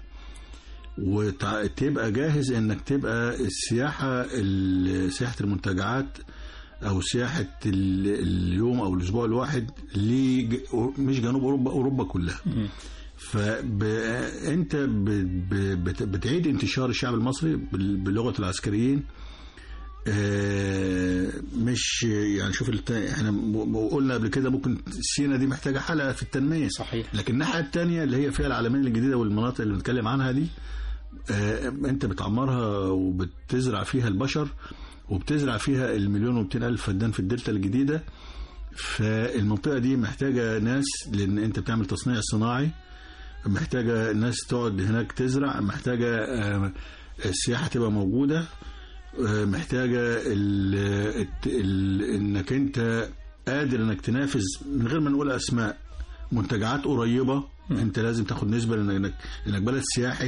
وتبقى جاهز انك تبقى السياحه ال- سياحه المنتجعات او سياحه ال- اليوم او الاسبوع الواحد لج- مش جنوب اوروبا اوروبا كلها مم. فانت بتعيد انتشار الشعب المصري بال- باللغه العسكريين آه، مش يعني شوف الت- احنا م- م- قلنا قبل كده ممكن سينا دي محتاجه حلقه في التنميه صحيح لكن الناحيه الثانيه اللي هي فيها العالمين الجديده والمناطق اللي بنتكلم عنها دي آه، انت بتعمرها وبتزرع فيها البشر وبتزرع فيها المليون ومئتين الف فدان في الدلتا الجديده فالمنطقه دي محتاجه ناس لان انت بتعمل تصنيع صناعي محتاجه ناس تقعد هناك تزرع محتاجه آه، السياحه تبقى موجوده آه، محتاجه ال الت- ال انك انت قادر انك تنافس من غير ما نقول اسماء منتجعات قريبه انت لازم تاخد نسبه لانك انك بلد سياحي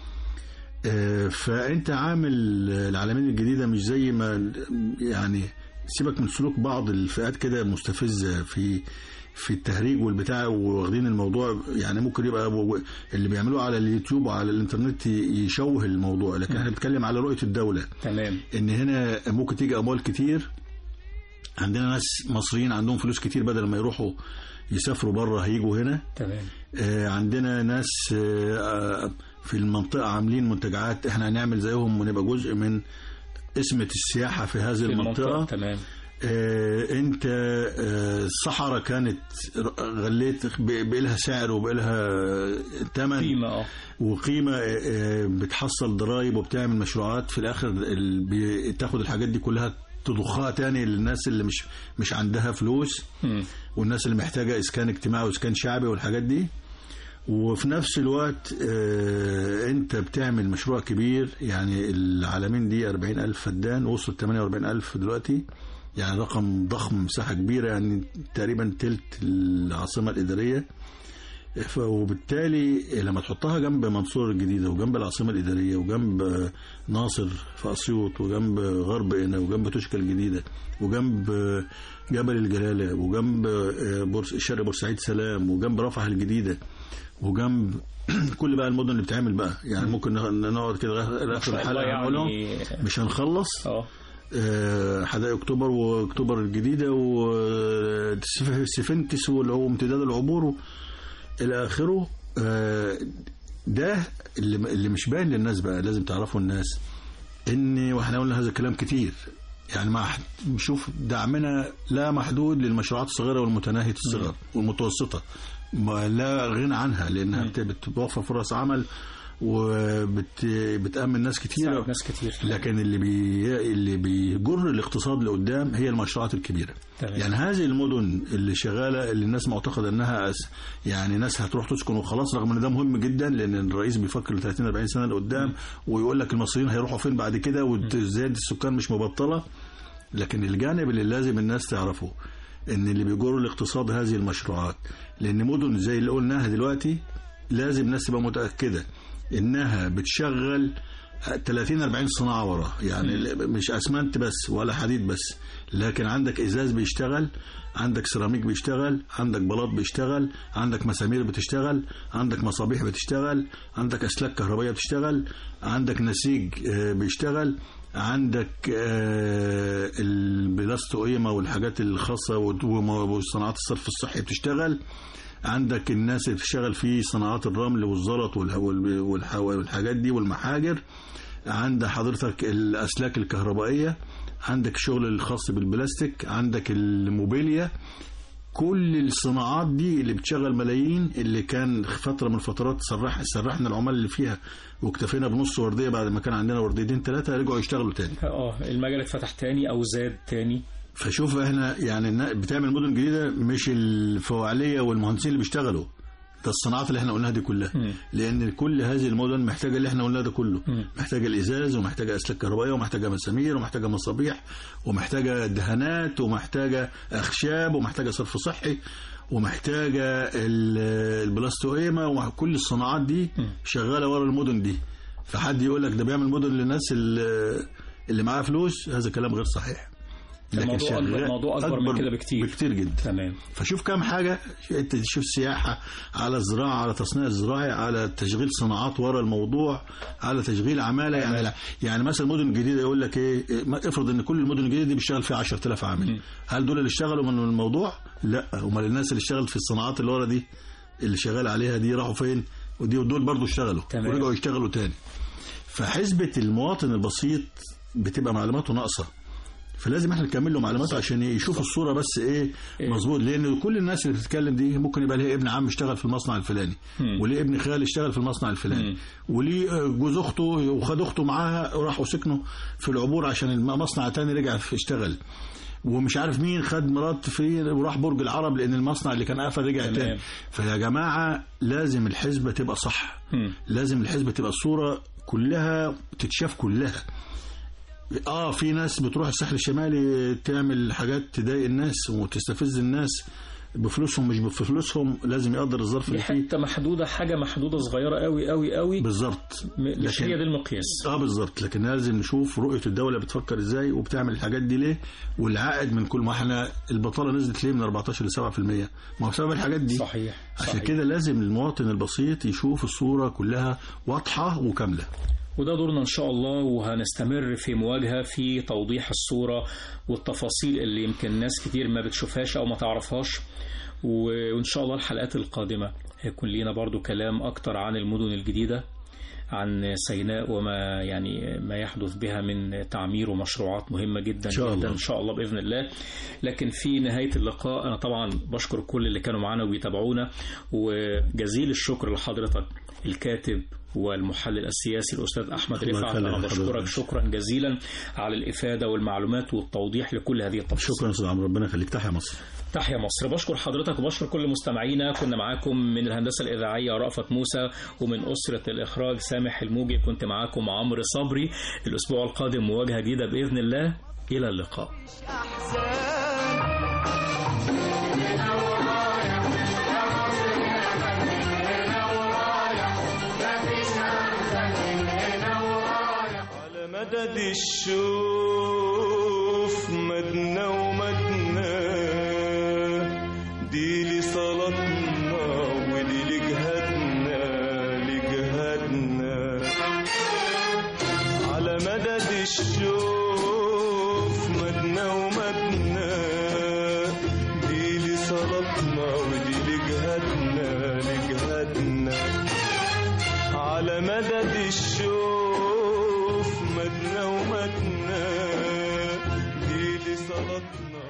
آه، فانت عامل العالمين الجديده مش زي ما يعني سيبك من سلوك بعض الفئات كده مستفزه في في التهريج والبتاع واخدين الموضوع يعني ممكن يبقى و- اللي بيعملوه على اليوتيوب وعلى الانترنت يشوه الموضوع لكن احنا بنتكلم على رؤيه الدوله تمام ان هنا ممكن تيجي اموال كتير عندنا ناس مصريين عندهم فلوس كتير بدل ما يروحوا يسافروا بره هيجوا هنا تمام آه، عندنا ناس آه، آه، في المنطقة عاملين منتجعات احنا هنعمل زيهم ونبقى جزء من اسمة السياحة في هذه في المنطقة, المنطقة تمام آه، انت آه، الصحراء كانت غليت ب- بقالها سعر وبقالها ثمن قيمة اه وقيمة آه، آه، بتحصل ضرائب وبتعمل مشروعات في الآخر ال- بي- تاخد الحاجات دي كلها تضخها تاني للناس اللي مش مش عندها فلوس مم. والناس اللي محتاجة إسكان اجتماعي وإسكان شعبي والحاجات دي وفي نفس الوقت آه، انت بتعمل مشروع كبير يعني العالمين دي 40 ألف فدان وصلت 48 ألف دلوقتي يعني رقم ضخم مساحة كبيرة يعني تقريبا تلت العاصمة الإدارية ف- وبالتالي لما تحطها جنب منصور الجديدة وجنب العاصمة الإدارية وجنب ناصر في أسيوط وجنب غرب قنا وجنب توشكا الجديدة وجنب جبل الجلالة وجنب بورس شرق بورسعيد سلام وجنب رفح الجديدة وجنب كل بقى المدن اللي بتعمل بقى يعني ممكن نقعد كده لغاية ما آخر شاء الله الحلقة نقولهم يعني مش هنخلص اه آه، حدائق اكتوبر واكتوبر الجديده وسفنتس واللي هو امتداد العبور و- الى اخره آه، ده اللي اللي مش باين للناس بقى لازم تعرفوا الناس ان واحنا قلنا هذا الكلام كتير يعني مع شوف دعمنا لا محدود للمشروعات الصغيره والمتناهيه الصغر والمتوسطه ما لا غنى عنها لانها بت- بتوفر فرص عمل وبتأمن ناس كتيرة ساعد ناس كتير لكن اللي بي اللي بيجر الاقتصاد لقدام هي المشروعات الكبيره تمام. يعني هذه المدن اللي شغاله اللي الناس معتقده انها أس يعني ناس هتروح تسكن وخلاص رغم ان ده مهم جدا لان الرئيس بيفكر ل 30 40 سنه لقدام ويقول لك المصريين هيروحوا فين بعد كده وزياده السكان مش مبطله لكن الجانب اللي لازم الناس تعرفه ان اللي بيجروا الاقتصاد هذه المشروعات لان مدن زي اللي قلناها دلوقتي لازم الناس تبقى متاكده انها بتشغل 30 40 صناعه وراه يعني مش اسمنت بس ولا حديد بس لكن عندك ازاز بيشتغل عندك سيراميك بيشتغل عندك بلاط بيشتغل عندك مسامير بتشتغل عندك مصابيح بتشتغل عندك اسلاك كهربائيه بتشتغل عندك نسيج آه، بيشتغل عندك آه، البلاستوقيمه والحاجات الخاصه وم- وصناعات الصرف الصحي بتشتغل عندك الناس اللي بتشتغل في صناعات الرمل والزلط والح- والح- والحاجات دي والمحاجر عند حضرتك الأسلاك الكهربائية عندك الشغل الخاص بالبلاستيك عندك الموبيليا كل الصناعات دي اللي بتشغل ملايين اللي كان فترة من الفترات سرح سرحنا العمال اللي فيها واكتفينا بنص وردية بعد ما كان عندنا ورديتين ثلاثة رجعوا يشتغلوا تاني اه المجال اتفتح تاني او زاد تاني فشوف احنا يعني النا- بتعمل مدن جديده مش الفواعليه والمهندسين اللي بيشتغلوا ده الصناعات اللي احنا قلناها دي كلها مم. لان كل هذه المدن محتاجه اللي احنا قلناه ده كله مم. محتاجه الازاز ومحتاجه اسلاك كهربائيه ومحتاجه مسامير ومحتاجه مصابيح ومحتاجه دهانات ومحتاجه اخشاب ومحتاجه صرف صحي ومحتاجه ال- البلاستوقيمه وكل الصناعات دي شغاله ورا المدن دي فحد يقول لك ده بيعمل مدن للناس اللي اللي معاها فلوس هذا كلام غير صحيح الموضوع أكبر- شغال- موضوع أكبر من كده بكتير. بكتير جدا تمام فشوف كام حاجة انت تشوف السياحة على الزراعة على تصنيع الزراعي على تشغيل صناعات ورا الموضوع على تشغيل عمالة يعني لا يعني مثلا المدن الجديدة يقول لك ايه إيه، ما افرض ان كل المدن الجديدة دي بيشتغل فيها 10000 عامل هل دول اللي اشتغلوا من الموضوع؟ لا امال الناس اللي اشتغلت في الصناعات اللي ورا دي اللي شغال عليها دي راحوا فين؟ ودي ودول برضو اشتغلوا تمام. ورجعوا يشتغلوا تاني فحسبة المواطن البسيط بتبقى معلوماته ناقصة فلازم احنا نكمل له معلوماته عشان يشوف الصوره بس ايه مظبوط لان كل الناس اللي بتتكلم دي ممكن يبقى ليه ابن عم اشتغل في المصنع الفلاني وليه ابن خال اشتغل في المصنع الفلاني وليه آه، جوز اخته وخد اخته معاها وراحوا سكنوا في العبور عشان المصنع تاني رجع في- اشتغل ومش عارف مين خد مرات في وراح برج العرب لان المصنع اللي كان قفل رجع تمام. تاني فيا جماعه لازم الحسبه تبقى صح مم. لازم الحسبه تبقى الصوره كلها تتشاف كلها اه في ناس بتروح الساحل الشمالي تعمل حاجات تضايق الناس وتستفز الناس بفلوسهم مش بفلوسهم لازم يقدر الظرف دي اللي فيه حته محدوده حاجه محدوده صغيره قوي قوي قوي بالظبط م- مش لكن- هي دي المقياس اه بالظبط لكن لازم نشوف رؤيه الدوله بتفكر ازاي وبتعمل الحاجات دي ليه والعائد من كل ما احنا البطاله نزلت ليه من 14 ل 7% ما هو بسبب الحاجات دي صحيح عشان صحيح. كده لازم المواطن البسيط يشوف الصوره كلها واضحه وكامله وده دورنا ان شاء الله وهنستمر في مواجهه في توضيح الصوره والتفاصيل اللي يمكن ناس كتير ما بتشوفهاش او ما تعرفهاش و- وان شاء الله الحلقات القادمه هيكون لينا برضو كلام اكتر عن المدن الجديده عن سيناء وما يعني ما يحدث بها من تعمير ومشروعات مهمه جدا إن شاء جدا الله. ان شاء الله باذن الله لكن في نهايه اللقاء انا طبعا بشكر كل اللي كانوا معانا وبيتابعونا وجزيل الشكر لحضرتك الكاتب والمحلل السياسي الاستاذ احمد الله رفعت يخليك انا حضرتك. بشكرك شكرا جزيلا على الافاده والمعلومات والتوضيح لكل هذه التفاصيل شكرا يا استاذ عمرو ربنا يخليك تحيا مصر تحيا مصر بشكر حضرتك وبشكر كل مستمعينا كنا معاكم من الهندسة الإذاعية رأفت موسى ومن أسرة الإخراج سامح الموجي كنت معاكم عمرو صبري الأسبوع القادم مواجهة جديدة بإذن الله إلى اللقاء على مدد الشوف مدنا ومدنا دي لصلاتنا ودي لجهادنا لجهادنا على مدد الشوف مدنا ومدنا دي لصلاتنا ودي لجهادنا لجهادنا على مدد الشوف مدنا ومدنا دي لصلاتنا